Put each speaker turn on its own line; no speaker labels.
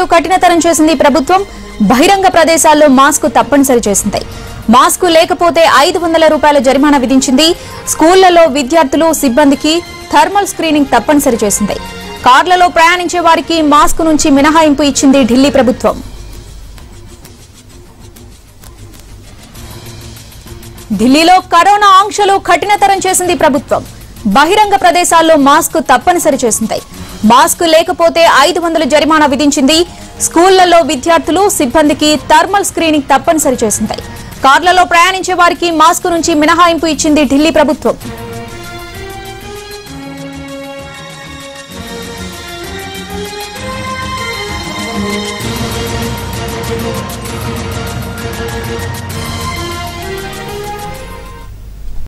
ఆంక్షలు కఠినతరం చేసింది ప్రభుత్వం బహిరంగ ప్రదేశాల్లో మాస్క్ తప్పనిసరి చేసింది మాస్క్ లేకపోతే ఐదు వందల రూపాయల జరిమానా విధించింది స్కూళ్లలో విద్యార్థులు సిబ్బందికి థర్మల్ స్క్రీనింగ్ తప్పనిసరి చేసింది కార్లలో ప్రయాణించే వారికి మాస్క్ నుంచి మినహాయింపు ఇచ్చింది ఢిల్లీ ప్రభుత్వం ఢిల్లీలో కరోనా ఆంక్షలు కఠినతరం చేసింది ప్రభుత్వం బహిరంగ ప్రదేశాల్లో మాస్క్ తప్పనిసరి చేసింది మాస్క్ లేకపోతే ఐదు వందల జరిమానా విధించింది స్కూళ్లలో విద్యార్థులు సిబ్బందికి థర్మల్ స్క్రీనింగ్ తప్పనిసరి చేసింది కార్లలో ప్రయాణించే వారికి మాస్క్ నుంచి మినహాయింపు ఇచ్చింది ఢిల్లీ ప్రభుత్వం